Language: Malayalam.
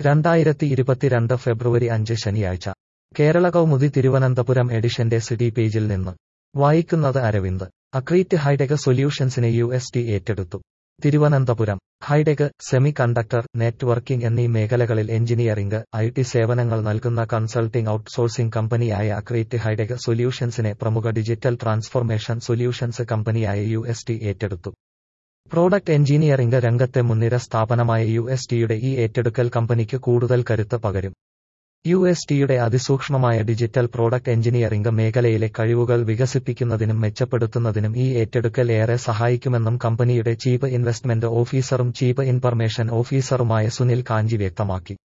രണ്ടായിരത്തി ഇരുപത്തിരണ്ട് ഫെബ്രുവരി അഞ്ച് ശനിയാഴ്ച കേരള കൗമുദി തിരുവനന്തപുരം എഡിഷന്റെ സിറ്റി പേജിൽ നിന്ന് വായിക്കുന്നത് അരവിന്ദ് അക്രീറ്റ് ഹൈടെക് സൊല്യൂഷൻസിനെ യു എസ് ടി ഏറ്റെടുത്തു Thiruvananthapuram hitech semiconductor networking എന്നീ മേഖലകളിൽ എഞ്ചിനീയറിംഗ് ഐ ടി സേവനങ്ങൾ നൽകുന്ന കൺസൾട്ടിംഗ് ഔട്ട്സോഴ്സിംഗ് കമ്പനിയായ അക്രീറ്റ് ഹൈടെക് സൊല്യൂഷൻസിനെ പ്രമുഖ ഡിജിറ്റൽ ട്രാൻസ്ഫോർമേഷൻ സൊല്യൂഷൻസ് കമ്പനിയായ യു എസ് ടി ഏറ്റെടുത്തു പ്രോഡക്റ്റ് എഞ്ചിനീയറിംഗ് രംഗത്തെ മുൻനിര സ്ഥാപനമായ യു എസ് ടിയുടെ ഈ ഏറ്റെടുക്കൽ കമ്പനിക്ക് കൂടുതൽ കരുത്ത് പകരും യു എസ് ടിയുടെ അതിസൂക്ഷ്മമായ ഡിജിറ്റൽ പ്രോഡക്റ്റ് എഞ്ചിനീയറിംഗ് മേഖലയിലെ കഴിവുകൾ വികസിപ്പിക്കുന്നതിനും മെച്ചപ്പെടുത്തുന്നതിനും ഈ ഏറ്റെടുക്കൽ ഏറെ സഹായിക്കുമെന്നും കമ്പനിയുടെ ചീഫ് ഇൻവെസ്റ്റ്മെന്റ് ഓഫീസറും ചീഫ് ഇൻഫർമേഷൻ ഓഫീസറുമായ സുനിൽ കാഞ്ചി വ്യക്തമാക്കി